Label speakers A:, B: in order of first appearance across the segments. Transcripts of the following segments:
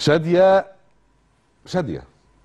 A: شاديه شاديه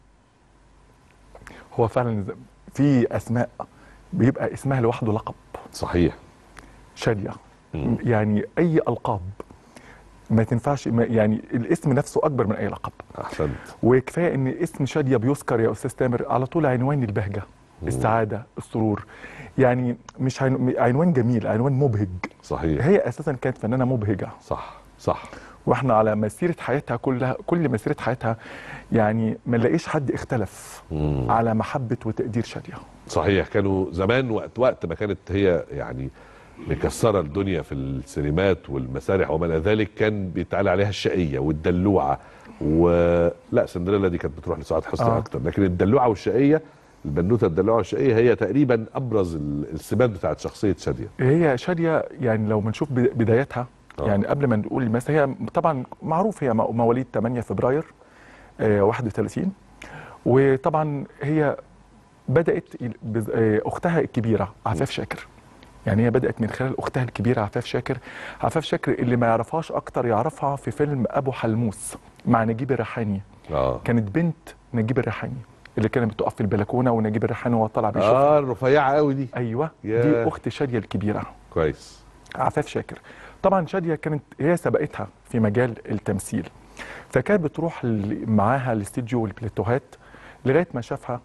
B: هو فعلا ز- في اسماء بيبقى اسمها لوحده لقب
A: صحيح
B: شاديه
A: مم.
B: يعني اي القاب ما تنفعش ما يعني الاسم نفسه اكبر من اي لقب
A: احسنت
B: وكفايه ان اسم شاديه بيذكر يا استاذ تامر على طول عنوان البهجه السعاده السرور يعني مش عنو- عنوان جميل عنوان مبهج
A: صحيح
B: هي اساسا كانت فنانه مبهجه
A: صح صح
B: واحنا على مسيره حياتها كلها كل مسيره حياتها يعني ما نلاقيش حد اختلف
A: مم.
B: على محبه وتقدير شاديه
A: صحيح كانوا زمان وقت وقت ما كانت هي يعني مكسره الدنيا في السينمات والمسارح وما الى ذلك كان بيتقال عليها الشقيه والدلوعه ولا سندريلا دي كانت بتروح لسعاد حسني
B: آه.
A: آه. اكتر لكن الدلوعه والشقيه البنوته الدلوعه والشقيه هي تقريبا ابرز ال- السمات بتاعت شخصيه شاديه
B: هي شاديه يعني لو بنشوف بد- بدايتها
A: آه.
B: يعني قبل ما نقول مثلا هي طبعا معروف هي مو- مواليد 8 فبراير آه، 31 وطبعا هي بدات ال- بز- آه، اختها الكبيره عفاف شاكر يعني هي بدات من خلال اختها الكبيره عفاف شاكر عفاف شاكر اللي ما يعرفهاش اكتر يعرفها في فيلم ابو حلموس مع نجيب الريحاني
A: اه
B: كانت بنت نجيب الريحاني اللي كانت بتقف في البلكونه ونجيب الريحاني وهو طالع بيشوفها
A: اه الرفيعه قوي دي
B: ايوه
A: ياه.
B: دي اخت شاديه الكبيره
A: كويس
B: عفاف شاكر طبعا شاديه كانت هي سبقتها في مجال التمثيل فكانت بتروح ل- معاها الاستديو والبلاتوهات لغايه ما شافها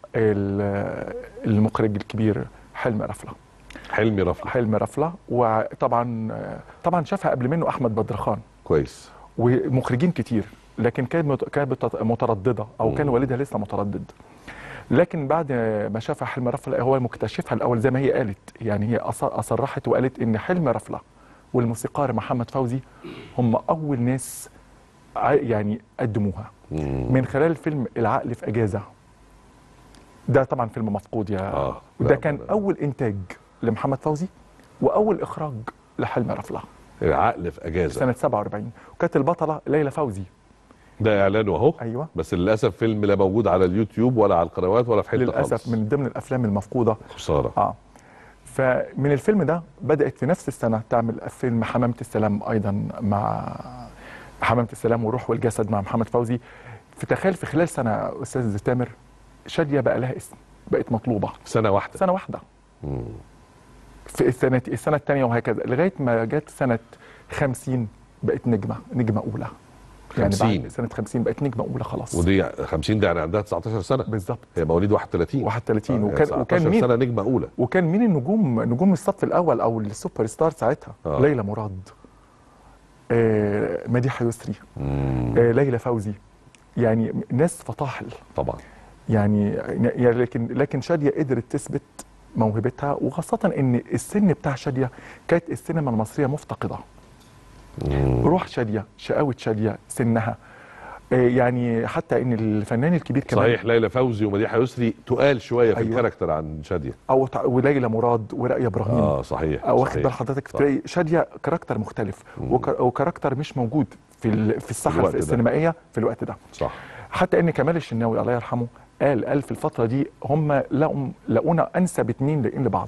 B: ال- المخرج الكبير حلمي رفله
A: حلمي رفله
B: حلمي رفله وطبعا طبعا شافها قبل منه احمد بدرخان
A: كويس
B: ومخرجين كتير لكن كانت مت- كانت بت- متردده او كان
A: مم.
B: والدها لسه متردد لكن بعد ما شافها حلمي رفله هو مكتشفها الاول زي ما هي قالت يعني هي أص- اصرحت وقالت ان حلمي رفله والموسيقار محمد فوزي هم اول ناس ع- يعني قدموها
A: مم.
B: من خلال فيلم العقل في اجازه ده طبعا فيلم مفقود يا
A: آه.
B: وده
A: لا،
B: كان
A: لا.
B: اول انتاج لمحمد فوزي واول اخراج لحلمي رفله
A: العقل في اجازه
B: سنه 47 وكانت البطله ليلى فوزي
A: ده اعلانه اهو
B: ايوه
A: بس للاسف فيلم لا موجود على اليوتيوب ولا على القنوات ولا في حته
B: للاسف
A: خالص.
B: من ضمن الافلام المفقوده
A: خساره
B: اه فمن الفيلم ده بدات في نفس السنه تعمل فيلم حمامه السلام ايضا مع حمامه السلام والروح والجسد مع محمد فوزي في تخيل في خلال سنه يا استاذ تامر شاديه بقى لها اسم بقت مطلوبه
A: سنه واحده
B: سنه واحده
A: مم.
B: في السنه السنه الثانيه وهكذا لغايه ما جت سنه 50 بقت نجمه نجمه اولى يعني
A: 50.
B: بعد سنه 50 بقت نجمه اولى خلاص
A: ودي 50 ده يعني عندها 19 سنه
B: بالظبط
A: هي مواليد 31
B: 31
A: آه،
B: وكان
A: يعني
B: وكان
A: 19
B: مين
A: سنه نجمه اولى
B: وكان مين النجوم نجوم الصف الاول او السوبر ستار ساعتها
A: آه.
B: ليلى مراد آه مديحه يسري
A: مم.
B: آه ليلى فوزي يعني ناس فطاحل
A: طبعا
B: يعني يعني لكن لكن شاديه قدرت تثبت موهبتها وخاصه ان السن بتاع شاديه كانت السينما المصريه مفتقده
A: مم.
B: روح شاديه شقاوه شاديه سنها آه يعني حتى ان الفنان الكبير كمان
A: صحيح ليلى فوزي ومديحه يسري تقال شويه في
B: أيوة.
A: الكاركتر عن شاديه
B: او تع- وليلى مراد ورائيه ابراهيم
A: اه صحيح
B: واخد
A: صحيح.
B: بال حضرتك
A: صح.
B: تلاقي شاديه كاركتر مختلف
A: مم.
B: وك- وكاركتر مش موجود في ال- في الساحه
A: الوقت ده.
B: السينمائيه في الوقت ده
A: صح
B: حتى ان كمال الشناوي الله يرحمه قال قال في الفتره دي هم لقوا لقونا انسب اتنين لاقين لبعض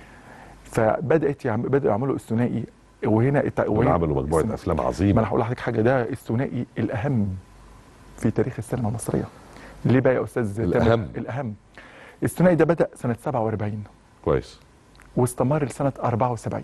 B: فبدات يعم بداوا يعملوا الثنائي وهنا الت-
A: دول
B: وهنا
A: عملوا مجموعه
B: الثنائي.
A: افلام
B: ما انا
A: عظيمه
B: هقول لحضرتك حاجه ده الثنائي الاهم في تاريخ السينما المصريه ليه بقى يا استاذ تامر؟
A: الأهم.
B: الاهم الثنائي ده بدا سنه 47
A: كويس
B: واستمر لسنه 74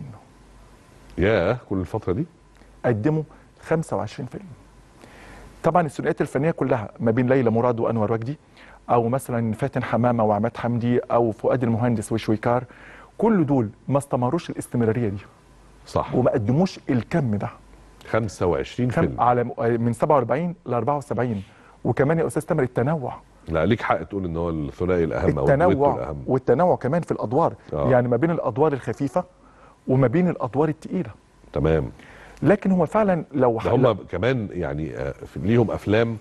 A: ياه كل الفتره دي
B: قدموا 25 فيلم طبعا الثنائيات الفنيه كلها ما بين ليلى مراد وانور وجدي او مثلا فاتن حمامه وعماد حمدي او فؤاد المهندس وشويكار كل دول ما استمروش الاستمراريه دي
A: صح
B: وما قدموش الكم ده
A: 25
B: كم
A: فيلم
B: على من 47 ل 74 وكمان يا استاذ تامر التنوع
A: لا ليك حق تقول ان هو الثنائي الاهم او الدويتو
B: التنوع
A: الاهم
B: والتنوع كمان في الادوار
A: آه.
B: يعني ما بين الادوار الخفيفه وما بين الادوار الثقيله
A: تمام
B: لكن هو فعلا لو
A: ده هم كمان يعني آه، في- ليهم افلام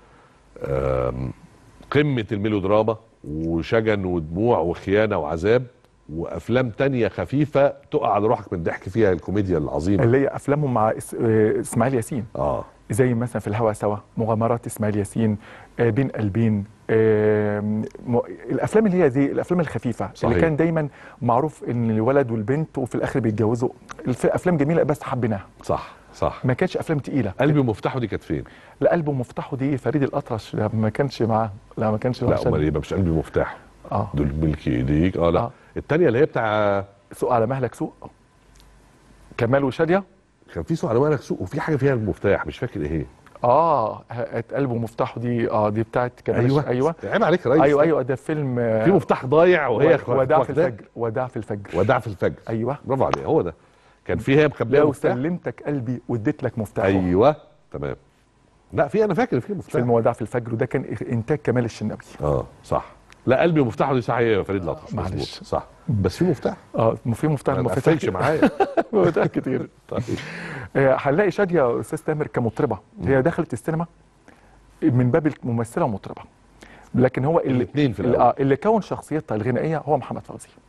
A: آم، قمه الميلودراما وشجن ودموع وخيانه وعذاب وافلام تانية خفيفه تقع على روحك من الضحك فيها الكوميديا العظيمه
B: اللي هي افلامهم مع إس- آه، اسماعيل ياسين
A: اه
B: زي مثلا في الهوى سوا مغامرات اسماعيل ياسين آه، بين قلبين آه، م- الافلام اللي هي زي الافلام الخفيفه
A: صحيح.
B: اللي كان دايما معروف ان الولد والبنت وفي الاخر بيتجوزوا الف- افلام جميله بس حبيناها
A: صح صح
B: ما كانش افلام تقيله
A: قلبي مفتاحه دي كانت فين؟
B: لا قلبه مفتاحه دي فريد الاطرش لا، ما كانش معاه لا ما كانش معاه
A: لا امال
B: شادية.
A: ايه يبقى مش قلبي مفتاحه
B: اه
A: دول ملك ايديك اه لا
B: آه.
A: الثانيه اللي هي بتاع
B: سوق على مهلك سوق كمال وشاديه
A: كان في سوق على بالك سوق وفي حاجه فيها المفتاح مش فاكر ايه هي
B: اه ه- قلبه مفتاحه دي اه دي بتاعت كمال ايوه ايوه
A: عيب عليك يا ريس
B: ايوه ايوه ده فيلم آه،
A: في مفتاح ضايع وهي
B: و- وداع في
A: واخداه.
B: الفجر وداع في الفجر
A: وداع في الفجر
B: ايوه
A: برافو عليك هو ده كان في هي مخبيه
B: لو
A: مفتاح
B: سلمتك قلبي واديت لك مفتاحه
A: ايوه تمام لا في انا فاكر في مفتاح
B: فيلم وداع في الفجر وده كان انتاج كمال الشناوي
A: اه صح لا قلبي مفتاحه دي صح هي فريد الأطرش
B: معلش.
A: مظبوط صح بس في مفتاح
B: اه في مفتاح
A: ما
B: المفتاح
A: تقفلش معايا
B: مفتاح كتير
A: طيب
B: آه، هنلاقي شاديه يا استاذ تامر كمطربه هي دخلت السينما من باب الممثله ومطربه لكن هو اللي
A: الاتنين في
B: اللي,
A: الأول.
B: آه اللي كون شخصيتها الغنائيه هو محمد فوزي